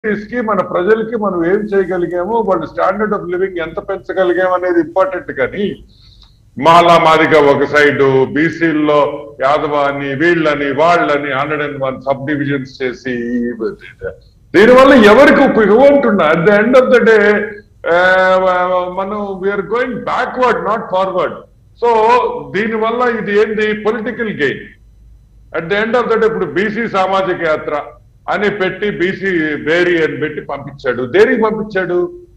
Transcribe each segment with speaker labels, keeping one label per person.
Speaker 1: Communities కి మన ప్రజలకి మనం ఏం చేయగలిగాము వాళ్ళ స్టాండర్డ్ ఆఫ్ లివింగ్ ఎంత పెంచగలిగాము అనేది ఇంపార్టెంట్ కానీ మాలా మాదిగా ఒక సైడ్ బీసీల్లో యాదవ అని వీళ్ళని వాళ్ళని hundred and one sub divisions చేసి దీనివల్ల ఎవరికి ఉపయోగం at the end of the day మనం we're going backward not forward so దీనివల్ల ఇది ఏంది political gain at the end of the day ఇప్పుడు బీసీ సామాజిక యాత్ర అని పెట్టి బీసీ బేరీ అని పెట్టి పంపించాడు దేనికి పంపించాడు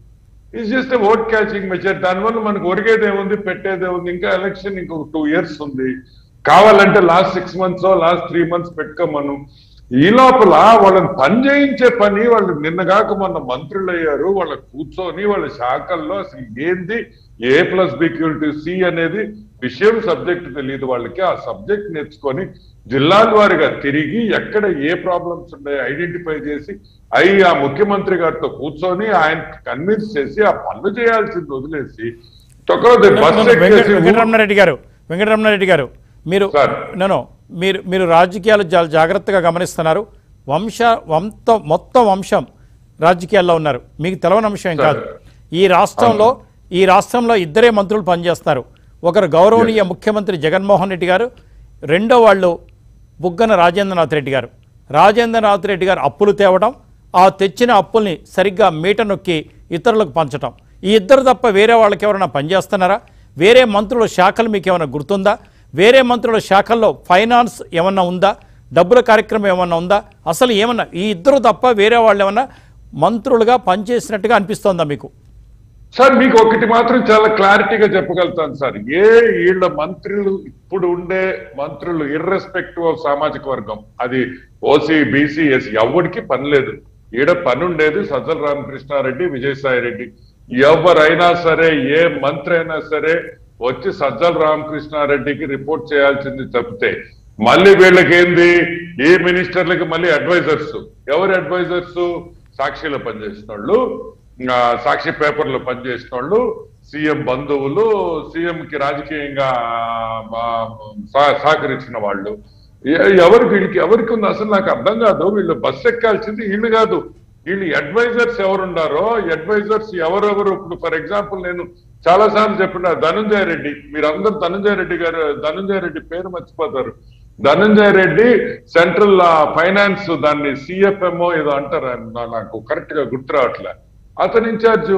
Speaker 1: is just vote catching measure దానివల్ల మనకు ఒరిగేది ఏముంది పెట్టేది ఏముంది ఇంకా ఎలక్షన్ ఇంకొక టూ ఇయర్స్ ఉంది కావాలంటే last six months last three months పెట్టుకోమను ఈ లోపల వాళ్ళని పని చేయించే పని వాళ్ళు నిన్నగాక మొన్న మంత్రులు అయ్యారు వాళ్ళ కూర్చొని వాళ్ళ శాఖల్లో అసలు ఏంది A plus B equal to C అనేది విషయం సబ్జెక్ట్ తెలియదు వాళ్ళకి ఆ సబ్జెక్ట్ నేర్చుకొని జిల్లాల వారిగా తిరిగి ఎక్కడ ఏ ప్రాబ్లమ్స్ ఉన్నాయో ఐడెంటిఫై చేసి అవి ఆ ముఖ్యమంత్రి గారితో కూర్చొని ఆయన కన్విన్స్ చేసి ఆ పనులు చేయాల్సింది వదిలేసి తొక్కలో బస్
Speaker 2: వెంకట వెంకటరమణారెడ్డి గారు వెంకటరమణారెడ్డి గారు మీరు
Speaker 1: సార్.
Speaker 2: నేను మీరు మీరు రాజకీయాలు చాలా జాగ్రత్తగా గమనిస్తున్నారు వంశ వంత మొత్తం వంశం రాజకీయాల్లో ఉన్నారు మీకు తెలవని అంశం ఏం కాదు ఈ రాష్ట్రంలో ఈ రాష్ట్రంలో ఇద్దరే మంత్రులు పనిచేస్తారు ఒకరు గౌరవనీయ ముఖ్యమంత్రి జగన్మోహన్ రెడ్డి గారు రెండో వాళ్ళు బుగ్గన రాజేంద్రనాథ్ రెడ్డి గారు రాజేంద్రనాథ్ రెడ్డి గారు అప్పులు తేవడం ఆ తెచ్చిన అప్పుల్ని సరిగ్గా మీట నొక్కి ఇతరులకు పంచటం ఈ ఇద్దరు తప్ప వేరే వాళ్ళకి ఎవరైనా పనిచేస్తున్నారా వేరే మంత్రుల శాఖలు మీకు ఏమైనా గుర్తుందా వేరే మంత్రుల శాఖల్లో ఫైనాన్స్ ఏమన్నా ఉందా డబ్బుల కార్యక్రమం ఏమన్నా ఉందా అసలు ఏమన్నా ఈ ఇద్దరు తప్ప వేరే వాళ్ళు ఏమన్నా మంత్రులుగా పనిచేసినట్టుగా అనిపిస్తోందా మీకు
Speaker 1: సార్ మీకు ఒకటి మాత్రం చాలా క్లారిటీగా చెప్పగలుగుతాను సార్ ఏ వీళ్ళ మంత్రులు ఇప్పుడు ఉండే మంత్రులు ఇర్రెస్పెక్టివ్ ఆఫ్ సామాజిక వర్గం అది ఓసీ బీసీ ఎస్ ఎవరికి పని లేదు ఈడ పని ఉండేది సజ్జల రామకృష్ణారెడ్డి విజయసాయి రెడ్డి ఎవరైనా సరే ఏ మంత్రి అయినా సరే వచ్చి సజ్జల రామకృష్ణారెడ్డికి రిపోర్ట్ చేయాల్సింది తప్పితే మళ్ళీ వీళ్ళకి ఏంది ఏ మినిస్టర్లకి మళ్ళీ అడ్వైజర్స్ ఎవరు అడ్వైజర్స్ సాక్షిలో పనిచేసిన వాళ్ళు ఆ, సాక్షి పేపర్లో పనిచేసిన వాళ్ళు సీఎం బంధువులు సీఎం కి రాజకీయంగా ఆ, సహ- సహకరించిన వాళ్ళు ఎ- ఎవరికి వీళ్ళకి ఎవరికి ఉంది అసలు నాకు అర్థం కాదు వీళ్ళు బస్ ఎక్కాల్సింది వీళ్ళు కాదు వీళ్ళు అడ్వైజర్స్ ఎవరున్నారో అడ్వైజర్స్ ఎవరెవరు ఇప్పుడు ఫర్ ఎగ్జాంపుల్ నేను చాలా సార్లు చెప్పిన ధనుంజయ రెడ్డి మీరందరూ ధనుంజయ రెడ్డి గారు ధనుంజయ రెడ్డి పేరు మర్చిపోతారు ధనుంజయ రెడ్డి సెంట్రల్ ఫైనాన్స్ దాన్ని సిఎఫ్ఎంఓ ఏదో అంటారు ఆయన నా- నాకు కరెక్ట్ గా గుర్తు రావట్లే అతని ఇన్ఛార్జు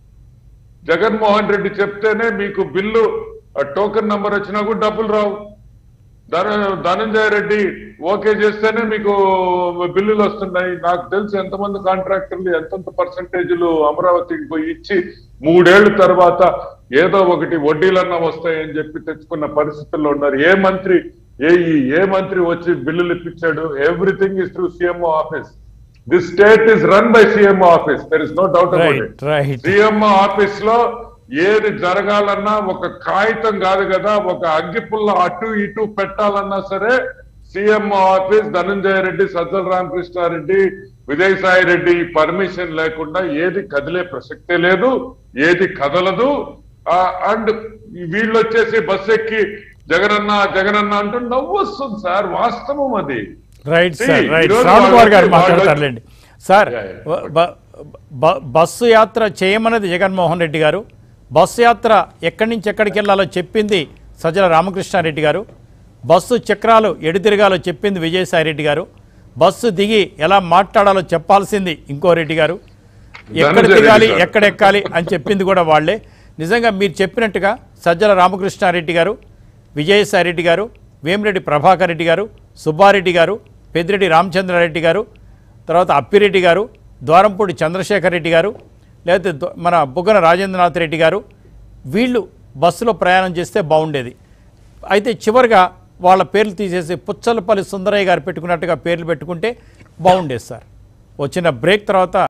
Speaker 1: జగన్మోహన్ రెడ్డి చెప్తేనే మీకు బిల్లు టోకెన్ నంబర్ వచ్చినా కూడా డబ్బులు రావు ధన ధనంజయ రెడ్డి ఓకే చేస్తేనే మీకు బిల్లులు వస్తున్నాయి నాకు తెలిసి ఎంతమంది కాంట్రాక్టర్లు ఎంతెంత పర్సంటేజ్లు అమరావతికి పోయి ఇచ్చి మూడేళ్ల తర్వాత ఏదో ఒకటి వడ్డీలన్నా వస్తాయని చెప్పి తెచ్చుకున్న పరిస్థితుల్లో ఉన్నారు ఏ మంత్రి ఏ ఈ ఏ మంత్రి వచ్చి బిల్లులు ఇప్పించాడు everything is through CMO office this state is run by CMO office there is no doubt about
Speaker 2: right
Speaker 1: it
Speaker 2: right
Speaker 1: CMO office లో ఏది జరగాలన్నా ఒక కాగితం కాదు కదా ఒక అగ్గిపుల్ల అటు ఇటు పెట్టాలన్నా సరే CMO office Dhananjaya Reddy Sajjala Ramakrishna Reddy Vijayasai Reddy permission లేకుండా ఏది కదిలే ప్రసక్తే లేదు ఏది కదలదు అండ్ వీళ్ళు వచ్చేసి బస్ ఎక్కి జగనన్న జగనన్న అంటూ నవ్వు వస్తుంది సార్ వాస్తవం అది
Speaker 2: రైట్
Speaker 1: See,
Speaker 2: సార్ రైట్
Speaker 1: ఈరోజు
Speaker 2: శ్రావణ్ కుమార్ గారు
Speaker 1: వాళ్ళు-
Speaker 2: మాట్లాడతారులేండి సార్
Speaker 1: Yeah, yeah.
Speaker 2: బ- బ- బ- బస్సు యాత్ర చేయమన్నది జగన్మోహన్ రెడ్డి గారు బస్సు యాత్ర ఎక్కడి నుంచి ఎక్కడికి వెళ్ళాలో చెప్పింది సజ్జల రామకృష్ణారెడ్డి గారు బస్సు చక్రాలు ఎడుతిరగాలో చెప్పింది విజయసాయి రెడ్డి గారు బస్సు దిగి ఎలా మాట్లాడాలో చెప్పాల్సింది ఇంకో రెడ్డి గారు ఎక్కడ
Speaker 1: ధనంజయ
Speaker 2: దిగాలి
Speaker 1: రెడ్డి గారు.
Speaker 2: ఎక్కడ ఎక్కాలి అని చెప్పింది కూడా వాళ్ళే నిజంగా మీరు చెప్పినట్టుగా సజ్జల రామకృష్ణారెడ్డి గారు విజయసాయి రెడ్డి గారు వేమిరెడ్డి ప్రభాకర్ రెడ్డి గారు సుబ్బారెడ్డి గారు పెద్దిరెడ్డి రామచంద్రారెడ్డి గారు తర్వాత అప్పిరెడ్డి గారు ద్వారంపూడి చంద్రశేఖర్ రెడ్డి గారు లేకపోతే ద- మన బుగ్గన రాజేంద్రనాథ్ రెడ్డి గారు వీళ్ళు బస్సులో ప్రయాణం చేస్తే బాగుండేది అయితే చివరిగా వాళ్ళ పేర్లు తీసేసి పుచ్చలపల్లి సుందరయ్య గారు పెట్టుకున్నట్టుగా పేర్లు పెట్టుకుంటే బాగుండేది సార్ వచ్చిన బ్రేక్ తర్వాత